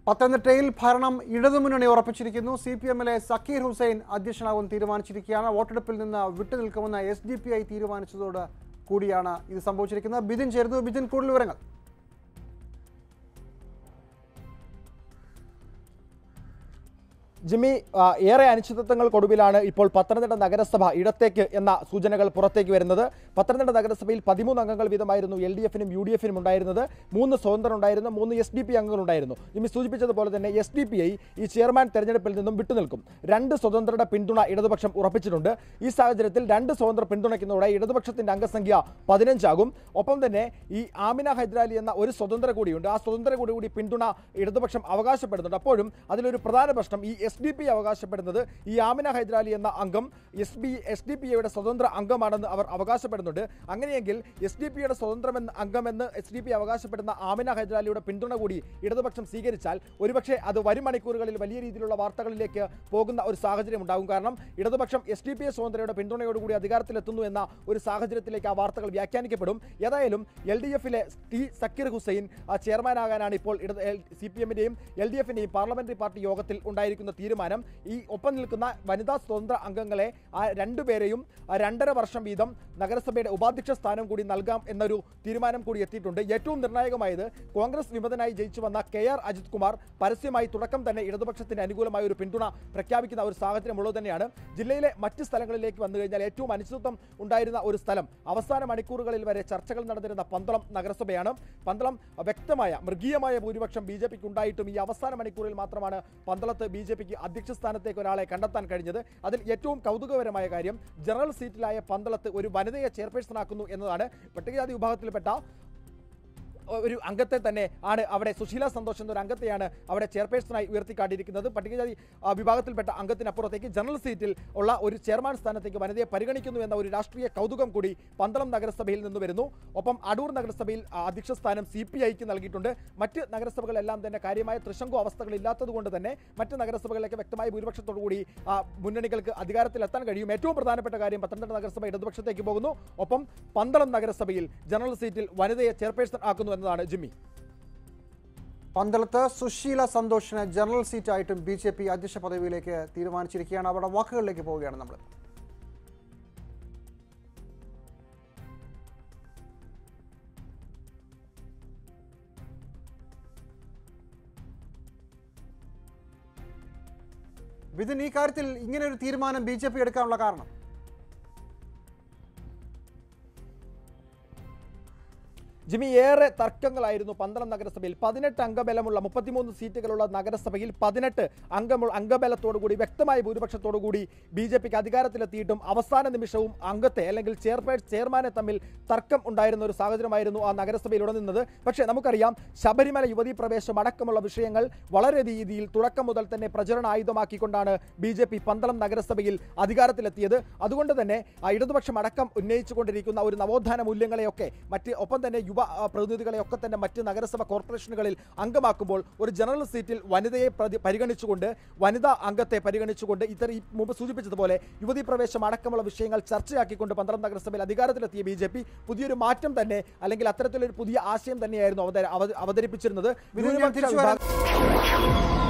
പത്തനംതിട്ടയിൽ ഭരണം ഇടതുമുന്നണി ഉറപ്പിച്ചിരിക്കുന്നു സി പി എമ്മിലെ സക്കീർ ഹുസൈൻ അധ്യക്ഷനാകും തീരുമാനിച്ചിരിക്കുകയാണ് വോട്ടെടുപ്പിൽ നിന്ന് വിട്ടുനിൽക്കുമെന്ന് എസ് ഡി പി ഐ തീരുമാനിച്ചതോട് കൂടിയാണ് ഇത് സംഭവിച്ചിരിക്കുന്നത് ബിജിൻ ചേരുന്നു ബിജിൻ കൂടുതൽ വിവരങ്ങൾ ജിമ്മി ആ, ഏറെ അനിശ്ചിതത്വങ്ങൾക്കൊടുവിലാണ് ഇപ്പോൾ പത്തനംതിട്ട നഗരസഭ ഇടത്തേക്ക് എന്ന സൂചനകൾ പുറത്തേക്ക് വരുന്നത് പത്തനംതിട്ട നഗരസഭയിൽ പതിമൂന്ന് അംഗങ്ങൾ വീതമായിരുന്നു എൽ ഡി എഫിനും യു ഡി എഫിനും ഉണ്ടായിരുന്നത് മൂന്ന് സ്വതന്ത്രം ഉണ്ടായിരുന്നു മൂന്ന് എസ് ഡി പി അംഗങ്ങളുണ്ടായിരുന്നു ജിമ്മി സൂചിപ്പിച്ചതുപോലെ തന്നെ എസ് ഡി പി ഐ ഈ ചെയർമാൻ തെരഞ്ഞെടുപ്പിൽ നിന്നും വിട്ടുനിൽക്കും രണ്ട് സ്വതന്ത്രരുടെ പിന്തുണ ഇടതുപക്ഷം ഉറപ്പിച്ചിട്ടുണ്ട് ഈ സാഹചര്യത്തിൽ രണ്ട് സ്വതന്ത്ര പിന്തുണയ്ക്കുന്നതോടെ ഇടതുപക്ഷത്തിന്റെ അംഗസംഖ്യ പതിനഞ്ചാകും ഒപ്പം തന്നെ ഈ ആമിന ഹൈദരാലി എന്ന ഒരു സ്വതന്ത്ര കൂടിയുണ്ട് ആ സ്വതന്ത്ര കൂടി കൂടി പിന്തുണ ഇടതുപക്ഷം അവകാശപ്പെടുന്നുണ്ട് അപ്പോഴും അതിലൊരു പ്രധാന പ്രശ്നം ഈ എസ് ഡി പി അവകാശപ്പെടുന്നത് ഈ ആമിന ഹൈദരാലി എന്ന അംഗം S B S D P യുടെ സ്വതന്ത്ര അംഗമാണെന്ന് അവർ അവകാശപ്പെടുന്നുണ്ട് അങ്ങനെയെങ്കിൽ എസ് ഡി പിയുടെ സ്വതന്ത്രമെന്ന് അംഗമെന്ന് എസ് ഡി പി അവകാശപ്പെടുന്ന ആമിന ഹൈദരാലിയുടെ പിന്തുണ കൂടി ഇടതുപക്ഷം സ്വീകരിച്ചാൽ ഒരുപക്ഷെ അത് വരും മണിക്കൂറുകളിൽ വലിയ രീതിയിലുള്ള വാർത്തകളിലേക്ക് പോകുന്ന ഒരു സാഹചര്യം ഉണ്ടാകും കാരണം ഇടതുപക്ഷം എസ് ഡി പി എ സ്വതന്ത്രയുടെ പിന്തുണയോടുകൂടി അധികാരത്തിലെത്തുന്നു എന്ന ഒരു സാഹചര്യത്തിലേക്ക് ആ വാർത്തകൾ വ്യാഖ്യാനിക്കപ്പെടും ഏതായാലും എൽ ഡി എഫിലെ ടി സക്കീർ ഹുസൈൻ ആ ചെയർമാനാകാനാണ് ഇപ്പോൾ ഇടത് സി പി എമ്മിന്റെയും എൽ ഡി എഫിന്റെയും പാർലമെന്ററി പാർട്ടി യോഗത്തിൽ ഉണ്ടായിരിക്കുന്ന തീരുമാനം ഈ ഒപ്പം നിൽക്കുന്ന വനിതാ സ്വതന്ത്ര അംഗങ്ങളെ ആ രണ്ടുപേരെയും ആ രണ്ടര വർഷം വീതം നഗരസഭയുടെ ഉപാധ്യക്ഷ സ്ഥാനം കൂടി നൽകാം എന്നൊരു തീരുമാനം കൂടി എത്തിയിട്ടുണ്ട് ഏറ്റവും നിർണായകമായത് കോൺഗ്രസ് വിമതനായി ജയിച്ചു വന്ന കെ ആർ അജിത് കുമാർ പരസ്യമായി തുടക്കം തന്നെ ഇടതുപക്ഷത്തിന് അനുകൂലമായ ഒരു പിന്തുണ പ്രഖ്യാപിക്കുന്ന ഒരു സാഹചര്യം ഉള്ളത് തന്നെയാണ് ജില്ലയിലെ മറ്റ് സ്ഥലങ്ങളിലേക്ക് വന്നു കഴിഞ്ഞാൽ ഏറ്റവും അനിശ്ചിതത്വം ഉണ്ടായിരുന്ന ഒരു സ്ഥലം അവസാന മണിക്കൂറുകളിൽ വരെ ചർച്ചകൾ നടന്നിരുന്ന പന്തളം നഗരസഭയാണ് പന്തളം വ്യക്തമായ മൃഗീയമായ ഭൂരിപക്ഷം ബി ജെ പിക്ക് ഉണ്ടായിട്ടും ഈ അവസാന മണിക്കൂറിൽ മാത്രമാണ് പന്തളത്ത് ബി ജെ പിക്ക് അധ്യക്ഷ സ്ഥാനത്തേക്ക് ഒരാളെ കണ്ടെത്താൻ കഴിഞ്ഞത് അതിൽ ഏറ്റവും കൗതുകകരമായ കാര്യം ജനറൽ സീറ്റിലായ പന്തളത്ത് ഒരു വനിതയെ ചെയർപേഴ്സണാക്കുന്നു എന്നതാണ് പട്ടികജാതി വിഭാഗത്തിൽപ്പെട്ട ഒരു അംഗത്തെ തന്നെ ആണ് അവിടെ സുശീല സന്തോഷ് എന്നൊരു അംഗത്തെയാണ് അവിടെ ചെയർപേഴ്സണായി ഉയർത്തിക്കാട്ടിയിരിക്കുന്നത് പട്ടികജാതി ആ, വിഭാഗത്തിൽപ്പെട്ട അംഗത്തിനപ്പുറത്തേക്ക് ജനറൽ സീറ്റിൽ ഉള്ള ഒരു ചെയർമാൻ സ്ഥാനത്തേക്ക് വനിതയെ പരിഗണിക്കുന്നു എന്ന ഒരു രാഷ്ട്രീയ കൗതുകം കൂടി പന്തളം നഗരസഭയിൽ നിന്ന് വരുന്നു ഒപ്പം അടൂർ നഗരസഭയിൽ ആ, അധ്യക്ഷ സ്ഥാനം സി പി ഐക്ക് നൽകിയിട്ടുണ്ട് മറ്റ് നഗരസഭകളെല്ലാം തന്നെ കാര്യമായ തൃശങ്കു അവസ്ഥകൾ ഇല്ലാത്തത് കൊണ്ട് തന്നെ മറ്റ് നഗരസഭകളിലേക്ക് വ്യക്തമായ ഭൂരിപക്ഷത്തോടു കൂടി ആ, മുന്നണികൾക്ക് അധികാരത്തിലെത്താൻ കഴിയും ഏറ്റവും പ്രധാനപ്പെട്ട കാര്യം പത്തനംതിട്ട നഗരസഭ ഇടതുപക്ഷത്തേക്ക് പോകുന്നു ഒപ്പം പന്തളം നഗരസഭയിൽ ജനറൽ സീറ്റിൽ വനിതയെ ചെയർപേഴ്സൺ ആക്കുന്നു എന്നതാണ് ജിമ്മി പന്തളത്ത് സുശീല സന്തോഷിന് ജനറൽ സീറ്റായിട്ടും ബി ജെ പി അധ്യക്ഷ പദവിയിലേക്ക് തീരുമാനിച്ചിരിക്കുകയാണ് അവരുടെ വാക്കുകളിലേക്ക് പോവുകയാണ് നമ്മൾ വിതിൻ ഈ കാര്യത്തിൽ ഇങ്ങനെ ഒരു തീരുമാനം ബി ജെ പി എടുക്കാനുള്ള കാരണം ജിമ്മി ഏറെ തർക്കങ്ങളായിരുന്നു പന്തളം നഗരസഭയിൽ പതിനെട്ട് അംഗബലമുള്ള മുപ്പത്തിമൂന്ന് സീറ്റുകളുള്ള നഗരസഭയിൽ പതിനെട്ട് അംഗമുള്ള അംഗബലത്തോടുകൂടി വ്യക്തമായ ഭൂരിപക്ഷത്തോടുകൂടി ബി ജെ പിക്ക് അധികാരത്തിലെത്തിയിട്ടും അവസാന നിമിഷവും അംഗത്തെ അല്ലെങ്കിൽ ചെയർപേഴ്സ് ചെയർമാനെ തമ്മിൽ തർക്കം ഉണ്ടായിരുന്ന ഒരു സാഹചര്യമായിരുന്നു ആ നഗരസഭയിൽ ഉടനിന്നത് പക്ഷേ നമുക്കറിയാം ശബരിമല യുവതീ പ്രവേശം അടക്കമുള്ള വിഷയങ്ങൾ വളരെ രീതിയിൽ തുടക്കം മുതൽ തന്നെ പ്രചരണ ആയുധമാക്കിക്കൊണ്ടാണ് ബി ജെ പി പന്തളം നഗരസഭയിൽ അധികാരത്തിലെത്തിയത് അതുകൊണ്ട് തന്നെ ആ ഇടതുപക്ഷം അടക്കം ഉന്നയിച്ചുകൊണ്ടിരിക്കുന്ന ഒരു നവോത്ഥാന മൂല്യങ്ങളെയൊക്കെ മറ്റ് ഒപ്പം തന്നെ യുവ ആ, പ്രതിനിധികളെയൊക്കെ തന്നെ മറ്റ് നഗരസഭ കോർപ്പറേഷനുകളിൽ അംഗമാക്കുമ്പോൾ ഒരു ജനറൽ സീറ്റിൽ വനിതയെ പ്രതി- പരിഗണിച്ചുകൊണ്ട് വനിതാ അംഗത്തെ പരിഗണിച്ചുകൊണ്ട് ഇത്തരം ഈ മുമ്പ് സൂചിപ്പിച്ചതുപോലെ യുവതീ പ്രവേശം അടക്കമുള്ള വിഷയങ്ങൾ ചർച്ചയാക്കിക്കൊണ്ട് പന്ത്രണ്ട് നഗരസഭയിൽ അധികാരത്തിലെത്തിയ ബി ജെ പി പുതിയൊരു മാറ്റം തന്നെ അല്ലെങ്കിൽ അത്തരത്തിലൊരു പുതിയ ആശയം തന്നെയായിരുന്നു അവതര- അവത- അവതരിപ്പിച്ചിരുന്നത് വിനു, ഞാൻ ന്യൂനപക്ഷ തിരിച്ചു വരാം. വിഭാഗ-